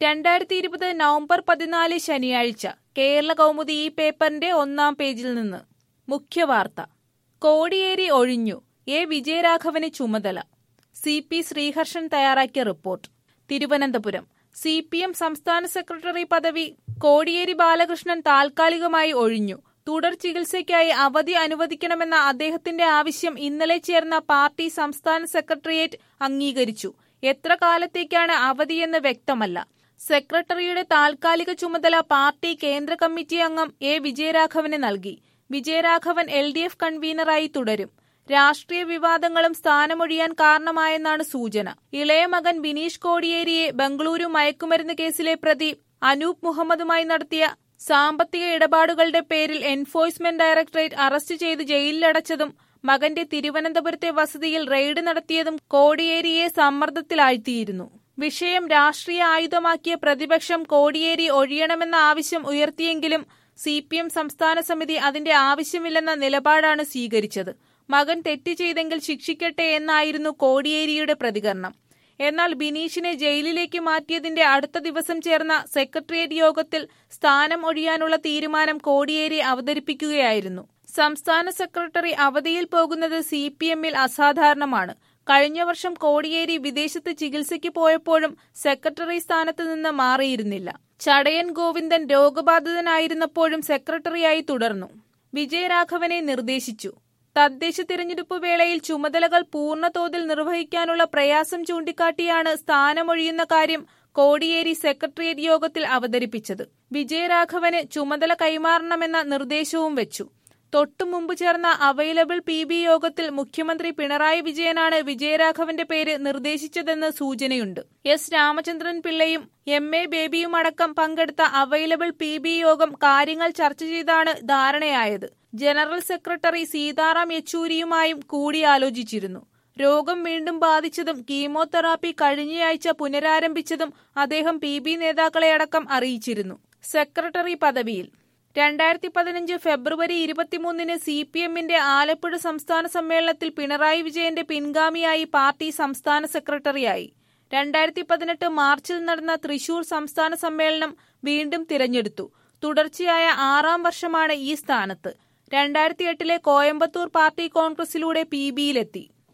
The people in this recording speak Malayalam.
രണ്ടായിരത്തി ഇരുപത് നവംബർ പതിനാല് ശനിയാഴ്ച കേരള കൗമുദി ഈ പേപ്പറിന്റെ ഒന്നാം പേജിൽ നിന്ന് മുഖ്യവാർത്ത കോടിയേരി ഒഴിഞ്ഞു എ വിജയരാഘവന് ചുമതല സി പി ശ്രീഹർഷൻ തയ്യാറാക്കിയ report Thiruvananthapuram C P M സംസ്ഥാന സെക്രട്ടറി പദവി കോടിയേരി ബാലകൃഷ്ണൻ താൽക്കാലികമായി ഒഴിഞ്ഞു തുടർ ചികിത്സയ്ക്കായി അവധി അനുവദിക്കണമെന്ന അദ്ദേഹത്തിന്റെ ആവശ്യം ഇന്നലെ ചേർന്ന പാർട്ടി സംസ്ഥാന സെക്രട്ടേറിയറ്റ് അംഗീകരിച്ചു എത്ര കാലത്തേക്കാണ് അവധിയെന്ന് വ്യക്തമല്ല സെക്രട്ടറിയുടെ താൽക്കാലിക ചുമതല പാർട്ടി കേന്ദ്ര കമ്മിറ്റി അംഗം എ വിജയരാഘവന് നൽകി വിജയരാഘവൻ എൽ ഡി എഫ് കൺവീനറായി തുടരും രാഷ്ട്രീയ വിവാദങ്ങളും സ്ഥാനമൊഴിയാൻ കാരണമായെന്നാണ് സൂചന ഇളയ മകൻ ബിനീഷ് കോടിയേരിയെ ബംഗളൂരു മയക്കുമരുന്ന് കേസിലെ പ്രതി അനൂപ് മുഹമ്മദുമായി നടത്തിയ സാമ്പത്തിക ഇടപാടുകളുടെ പേരിൽ എൻഫോഴ്സ്മെന്റ് ഡയറക്ടറേറ്റ് അറസ്റ്റ് ചെയ്ത് ജയിലിലടച്ചതും മകന്റെ തിരുവനന്തപുരത്തെ വസതിയിൽ റെയ്ഡ് നടത്തിയതും കോടിയേരിയെ സമ്മർദ്ദത്തിലാഴ്ത്തിയിരുന്നു വിഷയം രാഷ്ട്രീയ ആയുധമാക്കിയ പ്രതിപക്ഷം കോടിയേരി ഒഴിയണമെന്ന ആവശ്യം ഉയർത്തിയെങ്കിലും സി പി എം സംസ്ഥാന സമിതി അതിന്റെ ആവശ്യമില്ലെന്ന നിലപാടാണ് സ്വീകരിച്ചത് മകൻ തെറ്റ് ചെയ്തെങ്കിൽ ശിക്ഷിക്കട്ടെ എന്നായിരുന്നു കോടിയേരിയുടെ പ്രതികരണം എന്നാൽ ബിനീഷിനെ ജയിലിലേക്ക് മാറ്റിയതിന്റെ അടുത്ത ദിവസം ചേർന്ന സെക്രട്ടേറിയറ്റ് യോഗത്തിൽ സ്ഥാനം ഒഴിയാനുള്ള തീരുമാനം കോടിയേരി അവതരിപ്പിക്കുകയായിരുന്നു സംസ്ഥാന സെക്രട്ടറി അവധിയിൽ പോകുന്നത് സി പി എമ്മിൽ അസാധാരണമാണ് കഴിഞ്ഞ വർഷം കോടിയേരി വിദേശത്ത് ചികിത്സയ്ക്ക് പോയപ്പോഴും സെക്രട്ടറി സ്ഥാനത്ത് നിന്ന് മാറിയിരുന്നില്ല ചടയൻ ഗോവിന്ദൻ രോഗബാധിതനായിരുന്നപ്പോഴും സെക്രട്ടറിയായി തുടർന്നു വിജയരാഘവനെ നിർദ്ദേശിച്ചു തദ്ദേശ തിരഞ്ഞെടുപ്പ് വേളയിൽ ചുമതലകൾ പൂർണ്ണതോതിൽ നിർവഹിക്കാനുള്ള പ്രയാസം ചൂണ്ടിക്കാട്ടിയാണ് സ്ഥാനമൊഴിയുന്ന കാര്യം കോടിയേരി സെക്രട്ടേറിയറ്റ് യോഗത്തിൽ അവതരിപ്പിച്ചത് വിജയരാഘവന് ചുമതല കൈമാറണമെന്ന നിർദ്ദേശവും വെച്ചു തൊട്ടു മുമ്പ് ചേർന്ന അവൈലബിൾ പി ബി യോഗത്തിൽ മുഖ്യമന്ത്രി പിണറായി വിജയനാണ് വിജയരാഘവന്റെ പേര് നിർദ്ദേശിച്ചതെന്ന് സൂചനയുണ്ട് എസ് രാമചന്ദ്രൻ പിള്ളയും എം എ ബേബിയുമടക്കം പങ്കെടുത്ത അവൈലബിൾ പി ബി യോഗം കാര്യങ്ങൾ ചർച്ച ചെയ്താണ് ധാരണയായത് ജനറൽ സെക്രട്ടറി സീതാറാം യെച്ചൂരിയുമായും കൂടിയാലോചിച്ചിരുന്നു രോഗം വീണ്ടും ബാധിച്ചതും കീമോതെറാപ്പി കഴിഞ്ഞയാഴ്ച പുനരാരംഭിച്ചതും അദ്ദേഹം പി ബി നേതാക്കളെ അടക്കം അറിയിച്ചിരുന്നു സെക്രട്ടറി പദവിയിൽ രണ്ടായിരത്തി പതിനഞ്ച് ഫെബ്രുവരി ഇരുപത്തിമൂന്നിന് സി പി എമ്മിന്റെ ആലപ്പുഴ സംസ്ഥാന സമ്മേളനത്തിൽ പിണറായി വിജയന്റെ പിൻഗാമിയായി പാർട്ടി സംസ്ഥാന സെക്രട്ടറിയായി രണ്ടായിരത്തി പതിനെട്ട് മാർച്ചിൽ നടന്ന തൃശൂർ സംസ്ഥാന സമ്മേളനം വീണ്ടും തിരഞ്ഞെടുത്തു തുടർച്ചയായ ആറാം വർഷമാണ് ഈ സ്ഥാനത്ത് രണ്ടായിരത്തി എട്ടിലെ കോയമ്പത്തൂർ പാർട്ടി കോൺഗ്രസിലൂടെ പി ബിയിലെത്തി